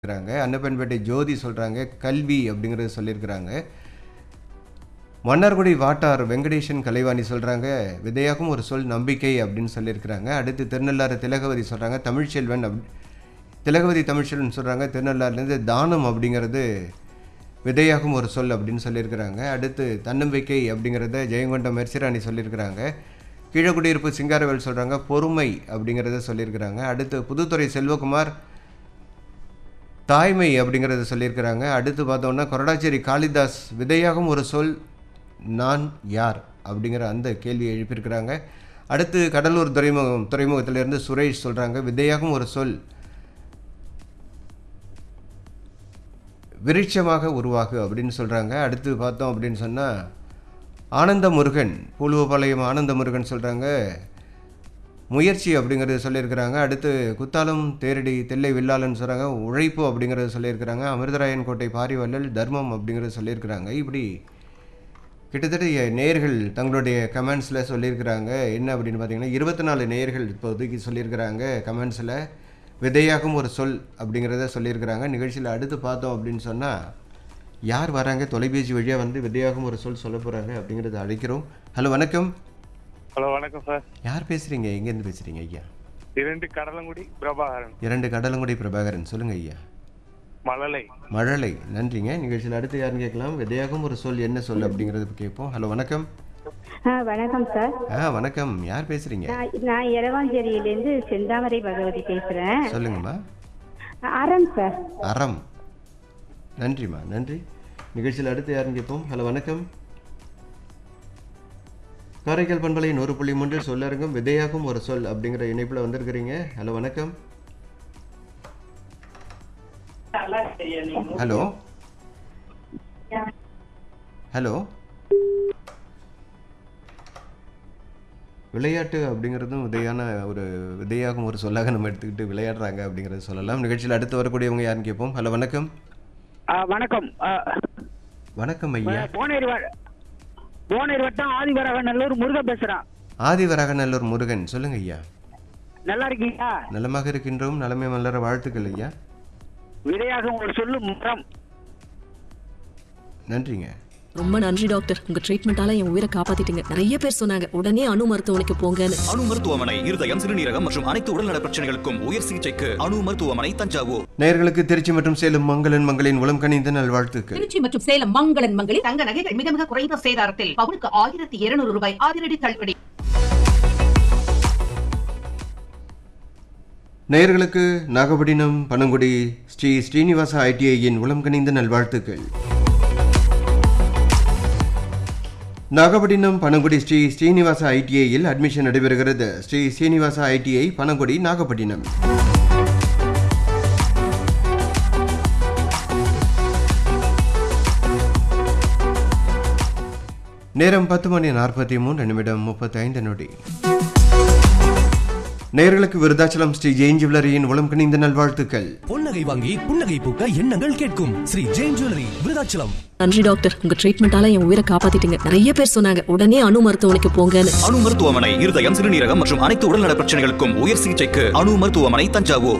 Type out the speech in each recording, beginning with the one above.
இருக்கிறாங்க அன்னப்பன்பேட்டை ஜோதி சொல்கிறாங்க கல்வி அப்படிங்கிறது சொல்லியிருக்கிறாங்க மன்னார்குடி வாட்டார் வெங்கடேசன் கலைவாணி சொல்கிறாங்க விதையாகும் ஒரு சொல் நம்பிக்கை அப்படின்னு சொல்லியிருக்கிறாங்க அடுத்து திருநள்ளாறு திலகவதி சொல்கிறாங்க தமிழ்ச்செல்வன் அப் திலகவதி தமிழ்ச்செல்வன் சொல்கிறாங்க திருநள்ளாறுலேருந்து தானம் அப்படிங்கிறது விதையாகும் ஒரு சொல் அப்படின்னு சொல்லியிருக்கிறாங்க அடுத்து தன்னம்பிக்கை அப்படிங்கிறத ஜெயங்கொண்டம் மெர்சிராணி சொல்லியிருக்கிறாங்க கீழக்குடியிருப்பு சிங்காரவேல் சொல்கிறாங்க பொறுமை அப்படிங்கிறத சொல்லியிருக்கிறாங்க அடுத்து புதுத்துறை செல்வகுமார் தாய்மை அப்படிங்கிறத சொல்லியிருக்கிறாங்க அடுத்து பார்த்தோம்னா கொரடாச்சேரி காளிதாஸ் விதையாகும் ஒரு சொல் நான் யார் அப்படிங்கிற அந்த கேள்வியை எழுப்பியிருக்கிறாங்க அடுத்து கடலூர் துறைமுகம் துறைமுகத்திலிருந்து சுரேஷ் சொல்கிறாங்க விதையாகும் ஒரு சொல் விருட்சமாக உருவாகு அப்படின்னு சொல்கிறாங்க அடுத்து பார்த்தோம் அப்படின்னு சொன்னால் ஆனந்த முருகன் பூலுவபாளையம் ஆனந்த முருகன் சொல்கிறாங்க முயற்சி அப்படிங்கிறது சொல்லியிருக்கிறாங்க அடுத்து குத்தாலம் தேரடி தெல்லை வில்லாளன் சொல்கிறாங்க உழைப்பு அப்படிங்கிறது சொல்லியிருக்கிறாங்க அமிர்தராயன் கோட்டை பாரிவள்ளல் தர்மம் அப்படிங்கிறது சொல்லியிருக்கிறாங்க இப்படி கிட்டத்தட்ட எ- நேயர்கள் தங்களுடைய கமெண்ட்ஸில் சொல்லியிருக்கிறாங்க என்ன அப்படின்னு பார்த்தீங்கன்னா இருபத்தி நாலு நேயர்கள் இப்போதைக்கு சொல்லியிருக்கிறாங்க கமெண்ட்ஸில் விதையாகும் ஒரு சொல் அப்படிங்கிறத சொல்லியிருக்கிறாங்க நிகழ்ச்சியில் அடுத்து பார்த்தோம் அப்படின்னு சொன்னால் யார் வராங்க தொலைபேசி வழியாக வந்து விதையாகும் ஒரு சொல் சொல்ல போகிறாங்க அப்படிங்கிறத அழைக்கிறோம் ஹலோ வணக்கம் ஹலோ வணக்கம் சார் யார் பேசுகிறீங்க எங்கேருந்து பேசுகிறீங்க ஐயா இரண்டு கடலங்குடி பிரபாகரன் இரண்டு கடலங்குடி பிரபாகரன் சொல்லுங்க ஐயா மழலை மழலை நன்றிங்க நிகழ்ச்சியில் அடுத்து யாருன்னு கேட்கலாம் விதையாகும் ஒரு சொல் என்ன சொல் அப்படிங்கிறது கேட்போம் ஹலோ வணக்கம் ஆ வணக்கம் சார் ஆ வணக்கம் யார் பேசுறீங்க நான் நான் எரவாஞ்சேரியிலேருந்து செந்தாமரை பகவதி பேசுகிறேன் சொல்லுங்கம்மா அறம் சார் அறம் நன்றிம்மா நன்றி நிகழ்ச்சியில் அடுத்து யாருன்னு கேட்போம் ஹலோ வணக்கம் காரைக்கால் பண்பலை நூறு புள்ளி மூன்றில் சொல்லருங்கும் விதையாகும் ஒரு சொல் அப்படிங்கிற இணைப்பில் வந்திருக்கிறீங்க ஹலோ வணக்கம் ஹலோ ஹலோ விளையாட்டு அப்படிங்கிறதும் விதையான ஒரு விதையாகும் ஒரு சொல்லாக நம்ம எடுத்துக்கிட்டு விளையாடுறாங்க அப்படிங்கிறத சொல்லலாம் நிகழ்ச்சியில் அடுத்து வரக்கூடியவங்க யாருன்னு கேட்போம் ஹலோ வணக்கம் ஆ, வணக்கம் ஆ, வணக்கம் ஐயா புவனேரி வ- புவனேரி வட்டம் ஆதிவரகநல்லூர் முருகன் பேசுறேன் ஆதிவரகநல்லூர் முருகன் சொல்லுங்க ஐயா நல்லா இருக்கீங்களா நலமாக இருக்கின்றோம் நலமே மலர வாழ்த்துக்கள் ஐயா விதையாக ஒரு சொல்லு மரம் நன்றிங்க ரொம்ப நன்றி டாக்டர் உங்க ட்ரீட்மெண்டால என் உயிரை காப்பாத்திட்டீங்க நிறைய பேர் சொன்னாங்க உடனே அணு மருத்துவமனைக்கு போங்கன்னு அணு மருத்துவமனை இருதயம் சிறுநீரகம் மற்றும் அனைத்து உடல்நல பிரச்சனைகளுக்கும் உயர் சிகிச்சைக்கு அணு மருத்துவமனை தஞ்சாவூர் நேயர்களுக்கு திருச்சி மற்றும் சேலம் மங்களன் மங்களின் உளம் கனிந்த நல்வாழ்த்துக்கள் திருச்சி மற்றும் சேலம் மங்களன் மங்களில் தங்க நகைகள் மிக மிக குறைந்த சேதாரத்தில் பவுனுக்கு ஆயிரத்தி இருநூறு ரூபாய் அதிரடி தள்ளுபடி நேயர்களுக்கு நாகப்பட்டினம் பனங்குடி ஸ்ரீ ஸ்ரீனிவாச ஐடிஐயின் உளம் கனிந்த நல்வாழ்த்துக்கள் நாகப்பட்டினம் பனங்குடி ஸ்ரீ ஸ்ரீனிவாச ஐடிஐயில் அட்மிஷன் நடைபெறுகிறது ஸ்ரீ ஸ்ரீனிவாச ஐடிஐ பனங்குடி நாகப்பட்டினம் நேரம் பத்து மணி நாற்பத்தி மூன்று நிமிடம் முப்பத்தைந்து நொடி நேயர்களுக்கு விருதாச்சலம் ஸ்ரீ ஜெயின் ஜுவல்லரியின் உளம் கனிந்த நல்வாழ்த்துக்கள் பொன்னகை வாங்கி புன்னகை பூக்க எண்ணங்கள் கேட்கும் ஸ்ரீ ஜெயின் ஜுவல்லரி விருதாச்சலம் நன்றி டாக்டர் உங்க ட்ரீட்மெண்டால என் உயிரை காப்பாத்திட்டீங்க நிறைய பேர் சொன்னாங்க உடனே அணு மருத்துவமனைக்கு போங்கன்னு அணு மருத்துவமனை இருதயம் சிறுநீரகம் மற்றும் அனைத்து உடல்நல பிரச்சனைகளுக்கும் உயர் சிகிச்சைக்கு அணு மருத்துவமனை தஞ்சாவூர்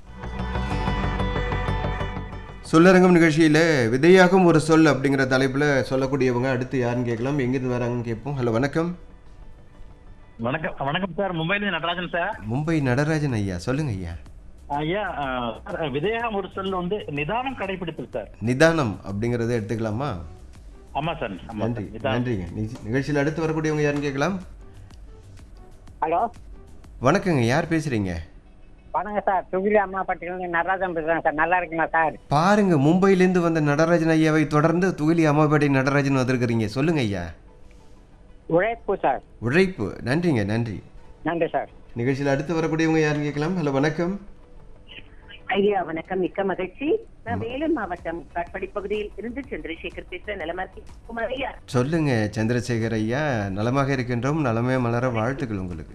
சொல்லரங்கம் நிகழ்ச்சியில் விதையாகும் ஒரு சொல் அப்படிங்கிற தலைப்பில் சொல்லக்கூடியவங்க அடுத்து யாருன்னு கேட்கலாம் எங்கேருந்து வராங்கன்னு கேட்போம் ஹலோ வணக்கம் வணக்கம் வணக்கம் சார் மும்பைல நடராஜன் சார் மும்பை நடராஜன் ஐயா சொல்லுங்க ஐயா ஐயா ஆ, சார், விஜயா ஒரு சொல் வந்து நிதானம் கடைபிடித்தல் சார் நிதானம் அப்படிங்கிறத எடுத்துக்கலாமா ஆமா சார் ஆமா நன்றி சார், நிதானம். நன்றிங்க நிகழ்ச்சி- நிகழ்ச்சியில் அடுத்து வரக்கூடியவங்க யாருன்னு கேட்கலாம் ஹலோ வணக்கங்க யார் பேசுறீங்க வணக்கம் சார் சுகிலி அம்மா பட்டியல நடராஜன் பேசுறேன் சார் நல்லா இருக்கீங்களா சார் பாருங்க மும்பையிலேருந்து வந்த நடராஜன் ஐயாவை தொடர்ந்து துகிலி அம்மாபேட்டை நடராஜன் வந்திருக்கிறீங்க சொல்லுங்க ஐயா உழைப்பு சார் உழைப்பு நன்றிங்க நன்றி நன்றி சார் நிகழ்ச்சியில் அடுத்து வரக்கூடியவங்க யாருன்னு கேட்கலாம் ஹலோ வணக்கம் ஐயா வணக்கம் மிக்க மகிழ்ச்சி நான் வேலூர் மாவட்டம் காட்பாடி பகுதியில் இருந்து சந்திரசேகர் பேசுறேன் நலமா இருக்கீங்களா ஐயா சொல்லுங்க சந்திரசேகர் ஐயா நலமாக இருக்கின்றோம் நலமே மலர வாழ்த்துக்கள் உங்களுக்கு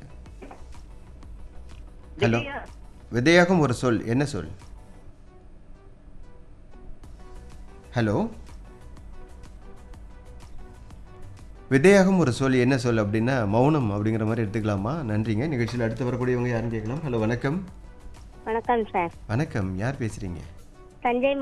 ஹலோ விஜயா, விதையாகும் ஒரு சொல் என்ன சொல் ஹலோ விதையாகும் ஒரு சொல் என்ன சொல் அப்படின்னா மௌனம் அப்படிங்கிற மாதிரி எடுத்துக்கலாமா நன்றிங்க நிகழ்ச்சியில் அடுத்து வரக்கூடியவங்க யாருன்னு கேட்கலாம் ஹலோ வணக்கம் வணக்கம் சார் வணக்கம் யார் பேசுறீங்க தஞ்சை